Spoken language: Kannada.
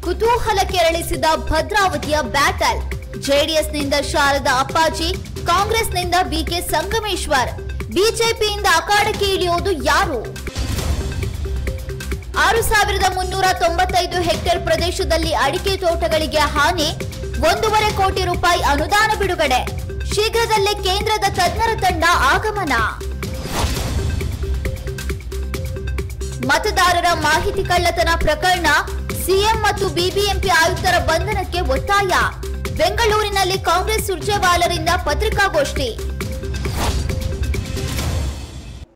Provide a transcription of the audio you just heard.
ಕುತೂಹಲ ಕೆರಳಿಸಿದ ಭದ್ರಾವತಿಯ ಬ್ಯಾಟಲ್ ಜೆಡಿಎಸ್ನಿಂದ ಶಾರದಾ ಅಪ್ಪಾಜಿ ಕಾಂಗ್ರೆಸ್ನಿಂದ ಬಿಕೆ ಸಂಗಮೇಶ್ವರ್ ಬಿಜೆಪಿಯಿಂದ ಅಖಾಡಕ್ಕೆ ಇಳಿಯೋದು ಯಾರು ಆರು ಸಾವಿರದ ಮುನ್ನೂರ ತೊಂಬತ್ತೈದು ಹೆಕ್ಟೇರ್ ಪ್ರದೇಶದಲ್ಲಿ ಅಡಿಕೆ ತೋಟಗಳಿಗೆ ಹಾನಿ ಒಂದೂವರೆ ಕೋಟಿ ರೂಪಾಯಿ ಅನುದಾನ ಬಿಡುಗಡೆ ಶೀಘ್ರದಲ್ಲೇ ಕೇಂದ್ರದ ತಜ್ಞರ ತಂಡ ಆಗಮನ ಮತದಾರರ ಮಾಹಿತಿ ಕಳ್ಳತನ ಪ್ರಕರಣ ಸಿಎಂ ಮತ್ತು ಬಿಬಿಎಂಪಿ ಆಯುಕ್ತರ ಬಂಧನಕ್ಕೆ ಒತ್ತಾಯ ಬೆಂಗಳೂರಿನಲ್ಲಿ ಕಾಂಗ್ರೆಸ್ ಸುರ್ಜೇವಾಲರಿಂದ ಪತ್ರಿಕಾಗೋಷ್ಠಿ